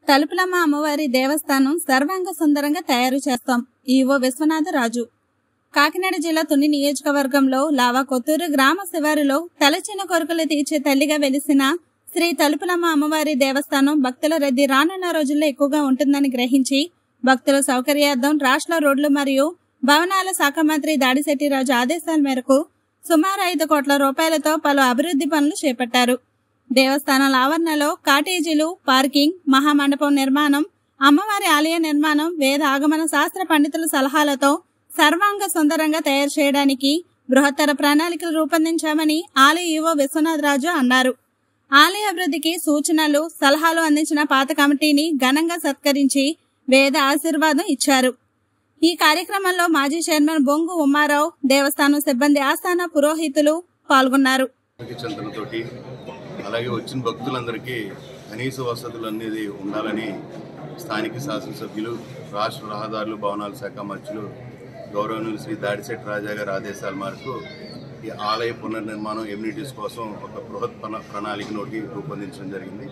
తలుపులమ్మ అమ్మవారి దేవస్థానం సర్వాంగ సుందరంగా తయారు చేస్తాం ఈవో విశ్వనాథరాజు కాకినాడ జిల్లా తుని నియోజకవర్గంలో లావా కొత్తూరు గ్రామ శివారులో తలచిన కొరకలు తీర్చే తల్లిగా వెలిసిన శ్రీ తలుపులమ్మ అమ్మవారి దేవస్థానం భక్తుల రద్దీ రానున్న రోజుల్లో ఎక్కువగా ఉంటుందని గ్రహించి భక్తుల సౌకర్యార్థం రాష్ట్ర రోడ్లు మరియు భవనాల శాఖ మంత్రి దాడిశెట్టి రాజు ఆదేశాల మేరకు సుమారు ఐదు కోట్ల రూపాయలతో పలు అభివృద్ధి పనులు చేపట్టారు దేవస్థానాల ఆవరణలో కాటేజీలు పార్కింగ్ మహామండపం నిర్మాణం అమ్మవారి ఆలయ నిర్మాణం వేద ఆగమన శాస్త్ర పండితుల సలహాలతో సర్వాంగ సుందరంగా తయారు చేయడానికి బృహత్తర ప్రణాళికలు రూపొందించామని ఆలయ ఈవో విశ్వనాథ్ రాజు అన్నారు ఆలయ అభివృద్ధికి సూచనలు సలహాలు అందించిన పాత కమిటీని ఘనంగా సత్కరించి వేద ఆశీర్వాదం ఇచ్చారు ఈ కార్యక్రమంలో మాజీ చైర్మన్ బొంగు ఉమ్మారావు దేవస్థానం సిబ్బంది ఆస్థాన పురోహితులు పాల్గొన్నారు ఆరోగ్య చింతనతోటి అలాగే వచ్చిన భక్తులందరికీ కనీస వసతులు అనేది ఉండాలని స్థానిక శాసనసభ్యులు రాష్ట్ర రహదారులు భవనాల శాఖ మంత్రులు గౌరవనీయులు శ్రీ దాడిశెట్టి రాజా గారి ఆదేశాల మేరకు ఈ ఆలయ పునర్నిర్మాణం ఎమ్యూనిటీస్ కోసం ఒక బృహత్ ప్రణా- ప్రణాళిక నోటి రూపొందించడం జరిగింది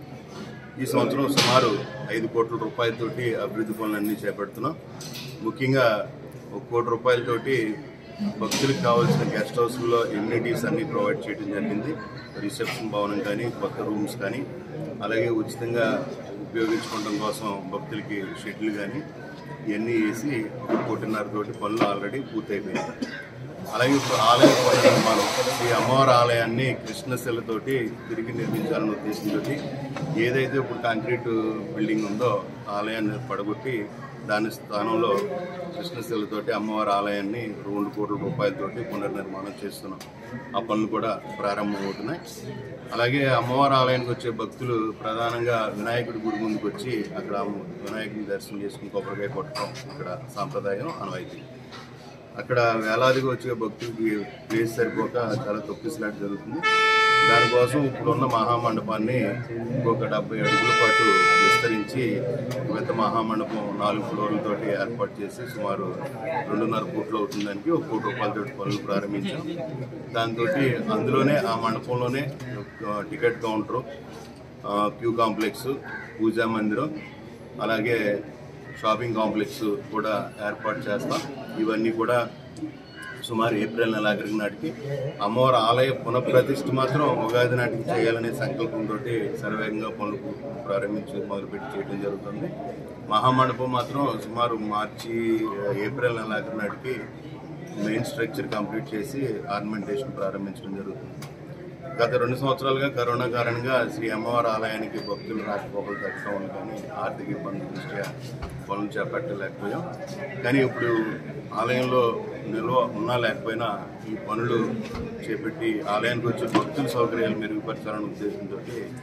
ఈ సంవత్సరం సుమారు ఐదు కోట్ల రూపాయలతోటి అభివృద్ధి పనులన్నీ చేపడుతున్నాం ముఖ్యంగా ఒక కోటి రూపాయలతోటి భక్తులకు కావాల్సిన గెస్ట్ హౌస్లో ఎమ్యూనిటీస్ అన్ని ప్రొవైడ్ చేయడం జరిగింది రిసెప్షన్ భవనం కానీ కొత్త రూమ్స్ కానీ అలాగే ఉచితంగా ఉపయోగించుకోవడం కోసం భక్తులకి షెడ్లు కానీ ఇవన్నీ వేసి ఒక కోటిన్నర తోటి పనులు ఆల్రెడీ పూర్తయిపోయాయి అలాగే ఇప్పుడు ఆలయ పునర్నిర్మాణం ఈ అమ్మవారి ఆలయాన్ని కృష్ణశిలతోటి తిరిగి నిర్మించాలనే ఉద్దేశంతో ఏదైతే ఇప్పుడు కాంక్రీట్ బిల్డింగ్ ఉందో ఆలయాన్ని పడగొట్టి దాని స్థానంలో కృష్ణశిలతోటి అమ్మవారి ఆలయాన్ని రెండు కోట్ల రూపాయలతోటి పునర్నిర్మాణం చేస్తున్నాం ఆ పనులు కూడా ప్రారంభమవుతున్నాయి అలాగే అమ్మవారి ఆలయానికి వచ్చే భక్తులు ప్రధానంగా వినాయకుడి గుడి ముందుకు వచ్చి అక్కడ వినాయకుడిని దర్శనం చేసుకుని కొబ్బరికాయ కొట్టడం ఇక్కడ సాంప్రదాయం అనవాయితీ అక్కడ వేలాదిగా వచ్చే భక్తులకి ప్లేస్ సరిపోక చాలా తొక్కిసలాట జరుగుతుంది దానికోసం ఇప్పుడున్న మహామండపాన్ని ఇంకొక డెబ్బై అడుగుల పాటు విస్తరించి పెద్ద మహామండపం నాలుగు ఫ్లోర్లతోటి ఏర్పాటు చేసి సుమారు రెండున్నర కోట్లు అవుతుందానికి ఒక కోటి రూపాయలతో పనులు ప్రారంభించాం దాంతో అందులోనే ఆ మండపంలోనే ఒక టికెట్ కౌంటరు ఆ, క్యూ కాంప్లెక్స్ పూజా మందిరం అలాగే షాపింగ్ కాంప్లెక్స్ కూడా ఏర్పాటు చేస్తాం ఇవన్నీ కూడా సుమారు ఏప్రిల్ నెలాఖరికి నాటికి అమ్మవారి ఆలయ పునఃప్రతిష్ఠ మాత్రం ఉగాది నాటికి చేయాలనే సంకల్పంతో సర్వేగంగా పనులు ప్రారంభించి మొదలుపెట్టి చేయడం జరుగుతుంది మహామండపం మాత్రం సుమారు మార్చి ఏప్రిల్ నెలాఖరి నాటికి మెయిన్ స్ట్రక్చర్ కంప్లీట్ చేసి ఆర్నమెంటేషన్ ప్రారంభించడం జరుగుతుంది గత రెండు సంవత్సరాలుగా కరోనా కారణంగా శ్రీ అమ్మవారి ఆలయానికి భక్తులు రాకపోకలు తగ్గడం వల్ల కానీ ఆర్థిక ఇబ్బందుల దృష్ట్యా పనులు చేపట్టలేకపోయాం కానీ ఇప్పుడు ఆలయంలో నిల్వ ఉన్నా లేకపోయినా ఈ పనులు చేపట్టి ఆలయానికి వచ్చే భక్తుల సౌకర్యాలు మెరుగుపరచాలనే ఉద్దేశంతో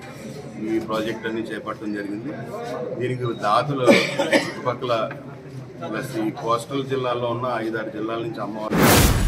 ఈ ప్రాజెక్ట్ అన్ని చేపట్టడం జరిగింది దీనికి దాతలు చుట్టుపక్కల ప్లస్ ఈ కోస్టల్ జిల్లాలో ఉన్న ఐదారు జిల్లాల నుంచి అమ్మవారు